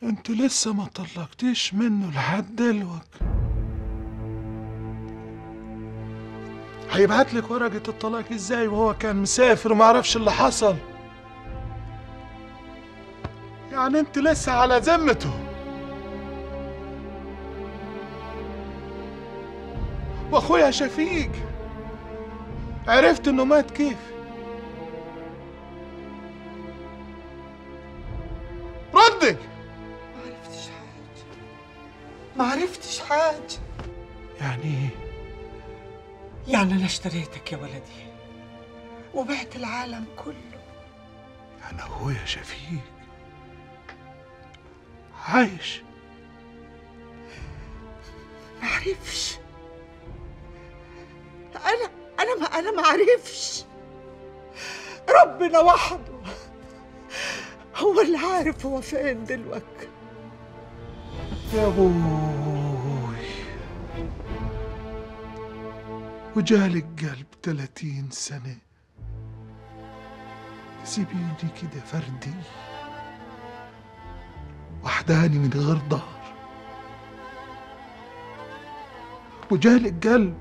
انت لسه ما طلقتيش منه لحد دلوقتي هيبعت لك ورقة الطلاق ازاي وهو كان مسافر وما عرفش اللي حصل يعني انت لسه على ذمته واخويا شفيق عرفت انه مات كيف ردي ما عرفتش حاجة ما عرفتش حاجة يعني ايه يعني أنا اشتريتك يا ولدي وبعت العالم كله انا اخويا شفيق عايش ما عرفش أنا أنا ما أنا ما عرفش ربنا وحده هو اللي عارف هو فين دلوقتي يا ابوي وجالك قلب تلاتين سنة تسيبيني كده فردي وحداني من غير ظهر وجالك قلب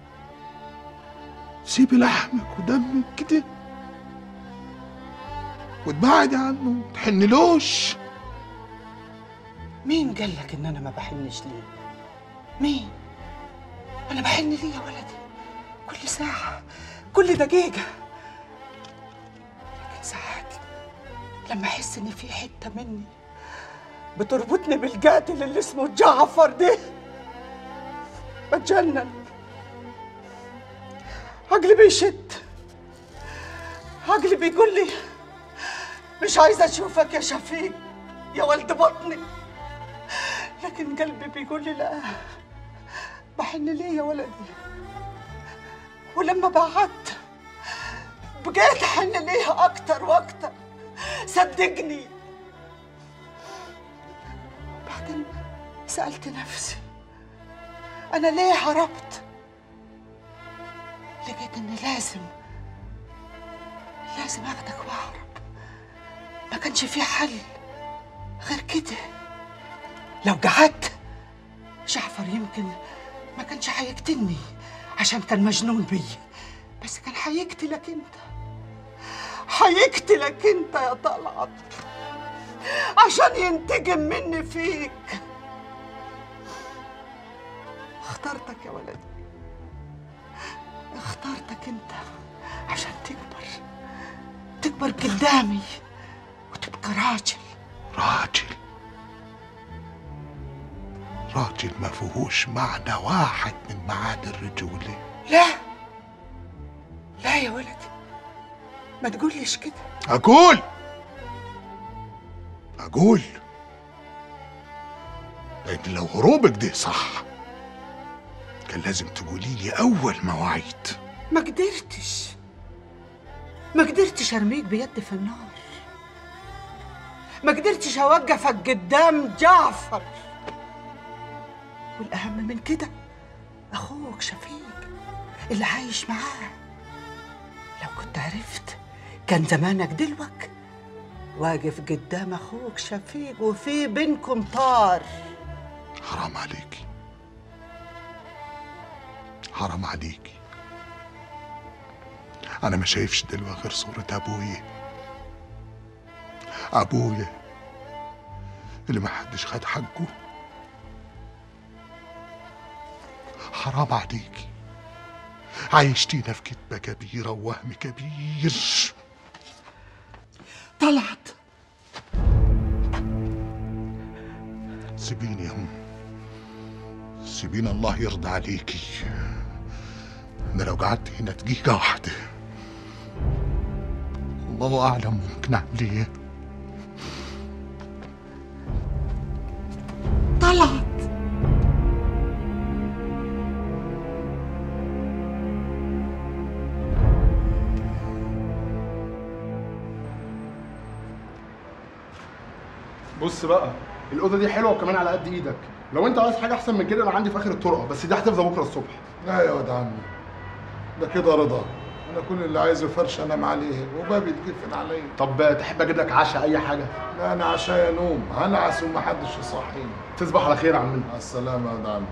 سيبي لحمك ودمك كده وتبعدي عنه تحنلوش مين قال لك إن أنا ما بحنش ليه؟ مين؟ أنا بحن ليه يا ولدي؟ كل ساعة كل دقيقة لكن ساعات لما أحس إن في حتة مني بتربطني بالقاتل اللي اسمه جعفر ده بتجنن عقلي بيشد عقلي بيقول لي مش عايزة أشوفك يا شفيق يا ولد بطني لكن قلبي بيقول لي لا بحن ليه يا ولدي ولما بعدت بقيت احن ليها اكتر واكتر صدقني بعدين سألت نفسي أنا ليه هربت؟ لقيت إني لازم لازم أخدك وأهرب ما كانش في حل غير كده لو قعدت جعفر يمكن ما كانش هيقتلني عشان كان مجنون بي بس كان هيقتلك انت هيقتلك انت يا طلعت عشان ينتقم مني فيك اخترتك يا ولدي اخترتك انت عشان تكبر تكبر قدامي وتبقى راجل راجل راجل ما فيهوش معنى واحد من معاني الرجولة لا لا يا ولدي ما تقوليش كده أقول أقول لأن لو هروبك ده صح كان لازم تقولي لي أول مواعيد ما قدرتش ما قدرتش ارميك بيد في النار ما قدرتش اوقفك قدام جعفر والاهم من كده اخوك شفيق اللي عايش معاه لو كنت عرفت كان زمانك دلوك واقف قدام اخوك شفيق وفي بينكم طار حرام عليكي حرام عليكي أنا ما شايفش دلوقتي غير صورة أبويا أبويا اللي ما حدش خد حقه حرام عليكي عايشتينا في كتبة كبيرة ووهم كبير طلعت سيبيني يا أم سيبيني الله يرضى عليكي أنا لو قعدت هنا دقيقة واحدة الله أعلم ممكن أعمل إيه طلعت بص بقى الاوضه دي حلوه وكمان على قد ايدك لو انت عايز حاجه احسن من كده انا عندي في اخر الطرقه بس دي هتفضى بكره الصبح لا يا واد عمي ده كده رضا انا كل اللي عايزه فرش انام عليه وبابي يتقفل عليا طب تحب اجيب لك عشاء اي حاجه لا انا عشايا نوم هنعس ومحدش يصحيني تصبح على خير يا عمنا مع السلامه يا ولد عمي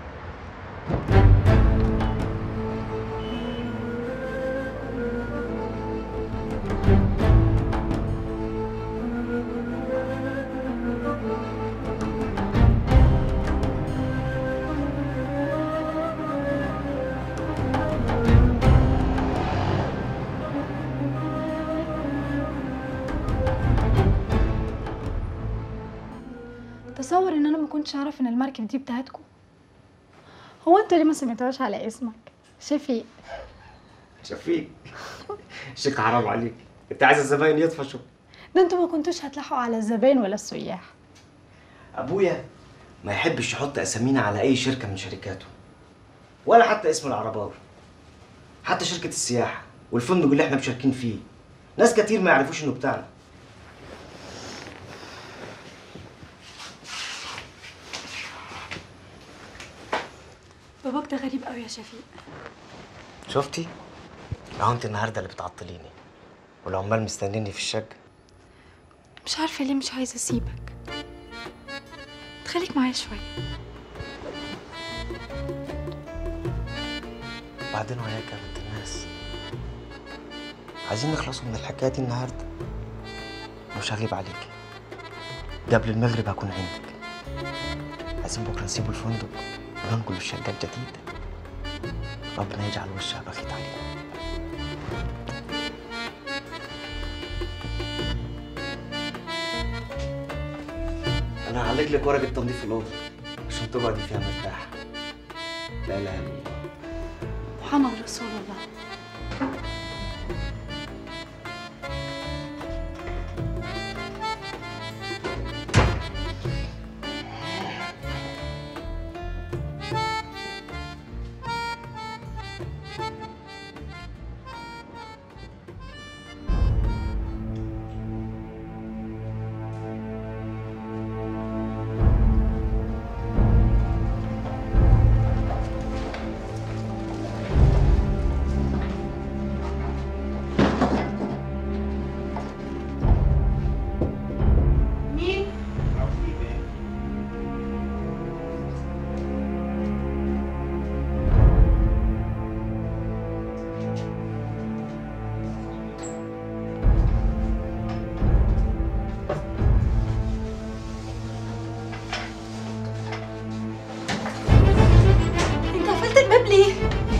تصور ان انا ما كنتش اعرف ان المركب دي بتاعتكم هو انتوا ليه ما سميتوهاش على اسمك شفيق شفيق شيك حرام عليك انت عايز الزباين يطفشوا ده انتوا ما كنتوش هتلحقوا على الزباين ولا السياح ابويا ما يحبش يحط اسامينا على اي شركه من شركاته ولا حتى اسم العرباوي حتى شركه السياحه والفندق اللي احنا مشاركين فيه ناس كتير ما يعرفوش انه بتاعنا باباك ده غريب قوي يا شفيق شفتي اهو انت النهارده اللي بتعطليني والعمال مستنيني في الشقه مش عارفه ليه مش عايزه اسيبك تخليك معايا شويه بعدين وياك يا بنت الناس عايزين نخلصوا من الحكايه دي النهارده مش هغيب عليكي قبل المغرب هكون عندك عايزين بكره نسيبوا الفندق وننقل الشقه الجديده ربنا يجعل وشها بخيت علينا انا هعلق لك ورقه تنظيف الاوضه عشان تقعدي فيها مرتاحه لا اله الا الله محمد رسول الله مين انت قفلت الباب ليه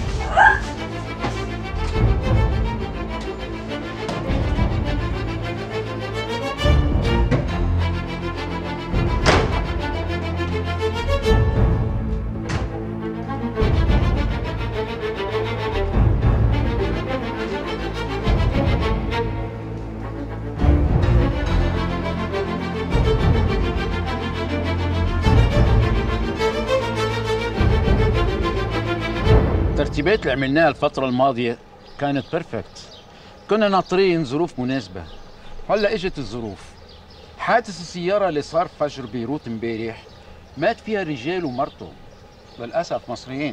الترتيبات اللي عملناها الفترة الماضية كانت بيرفكت كنا ناطرين ظروف مناسبة هلا اجت الظروف حادث السيارة اللي صار فجر بيروت امبارح مات فيها رجال ومرته للأسف مصريين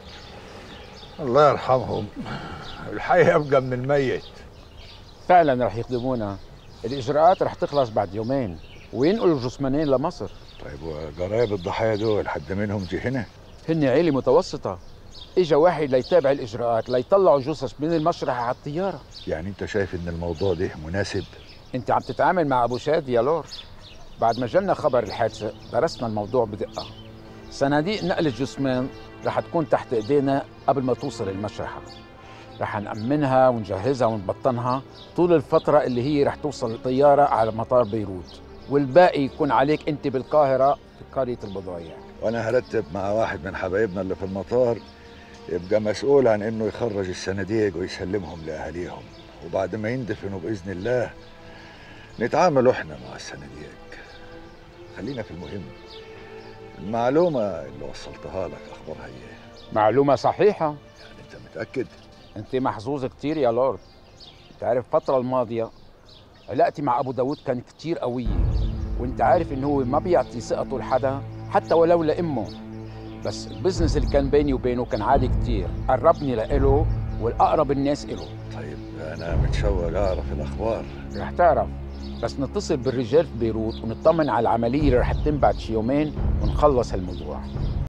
الله يرحمهم الحي يبقى من الميت فعلا رح يخدمونا الإجراءات رح تخلص بعد يومين وينقلوا الجثمانين لمصر طيب وقرايب الضحايا دول حد منهم جه هنا هن عيلة متوسطة اجا واحد ليتابع الإجراءات ليطلعوا جثث من المشرحة على الطيارة يعني انت شايف ان الموضوع ده مناسب انت عم تتعامل مع ابو شاد يا لور بعد ما جالنا خبر الحادثه درسنا الموضوع بدقه صناديق نقل الجثمان رح تكون تحت ايدينا قبل ما توصل المشرحه رح نأمنها ونجهزها ونبطنها طول الفترة اللي هي رح توصل الطيارة على مطار بيروت والباقي يكون عليك انت بالقاهرة في قرية البضايع وانا هرتب مع واحد من حبايبنا اللي في المطار يبقى مسؤول عن انه يخرج الصناديق ويسلمهم لاهاليهم وبعد ما يندفنوا باذن الله نتعاملوا احنا مع الصناديق خلينا في المهم المعلومه اللي وصلتها لك اخبارها ايه معلومة صحيحة يعني انت متاكد انت محظوظ كتير يا لورد انت عارف الفترة الماضية علاقتي مع ابو داود كانت كتير قوية وانت عارف ان هو ما بيعطي ثقته لحدا حتى ولو لامه بس البزنس اللي كان بيني وبينه كان عالي كتير قربني لإله والاقرب الناس له طيب انا متشوق اعرف الاخبار رح تعرف بس نتصل بالرجال في بيروت ونطمن على العمليه اللي رح تتم بعد شي يومين ونخلص هالموضوع